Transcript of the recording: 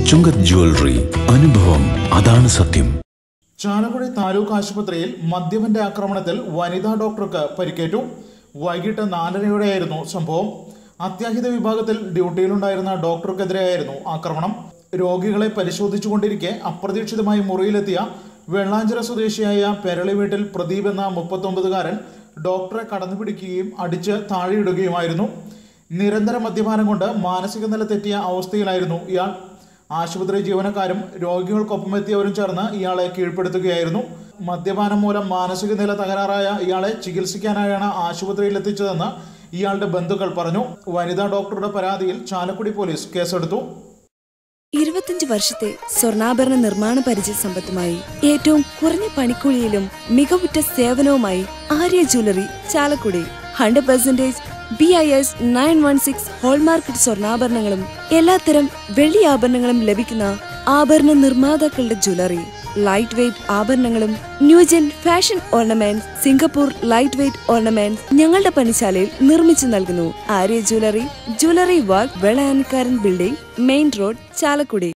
Chungath jewellery അനുഭവം അതാണ് സത്യം ചാലക്കുടി താലൂക്ക് ആശുപത്രിയിൽ മദ്യപന്റെ ആക്രമണത്തിൽ വനിതാ ഡോക്ടർക്ക് പരിക്കേറ്റു വൈകിട്ട് നാലരയോടെയായിരുന്നു സംഭവം അത്യാഹിത വിഭാഗത്തിൽ ഡ്യൂട്ടിയിലുണ്ടായിരുന്ന ഡോക്ടർക്കെതിരെയായിരുന്നു ആക്രമണം രോഗികളെ പരിശോധിച്ചുകൊണ്ടിരിക്കെ അപ്രതീക്ഷിതമായി മുറിയിലെത്തിയ വെള്ളാഞ്ചിറ സ്വദേശിയായ പെരളി വീട്ടിൽ പ്രദീപ് എന്ന മുപ്പത്തൊമ്പതുകാരൻ ഡോക്ടറെ കടന്നുപിടിക്കുകയും അടിച്ച് താഴെയിടുകയുമായിരുന്നു നിരന്തര മദ്യപാനം കൊണ്ട് മാനസിക നില തെറ്റിയ അവസ്ഥയിലായിരുന്നു ഇയാൾ ആശുപത്രി ജീവനക്കാരും രോഗികൾക്കൊപ്പം എത്തിയവരും ചേർന്ന് ഇയാളെ കീഴ്പ്പെടുത്തുകയായിരുന്നു മദ്യപാനം മൂലം മാനസിക നില തകരാറായ ഇയാളെ ചികിത്സിക്കാനായാണ് ആശുപത്രിയിൽ എത്തിച്ചതെന്ന് ഇയാളുടെ ബന്ധുക്കൾ പറഞ്ഞു വനിതാ ഡോക്ടറുടെ പരാതിയിൽ ചാലക്കുടി പോലീസ് കേസെടുത്തു ഇരുപത്തിയഞ്ച് വർഷത്തെ സ്വർണ്ണാഭരണ നിർമ്മാണ പരിചയ സമ്പത്തുമായി ഏറ്റവും കുറഞ്ഞ പണിക്കൂലിയിലും മികവുറ്റ സേവനവുമായി Arya jewellery Chalakudy hundred percentage B I S nine one six hallmarked സ്വർണ്ണാഭരണങ്ങളും എല്ലാത്തരം വെള്ളി ആഭരണങ്ങളും ലഭിക്കുന്ന ആഭരണ നിർമ്മാതാക്കളുടെ ജ്വല്ലറി ലൈറ്റ് വെയ്റ്റ് ആഭരണങ്ങളും new gen fashion ornaments Singapore light weight ornaments ഞങ്ങളുടെ പണിശാലയിൽ നിർമ്മിച്ചു നൽകുന്നു Arya jewellery jewellery work Velayanikkaran building main road Chalakudy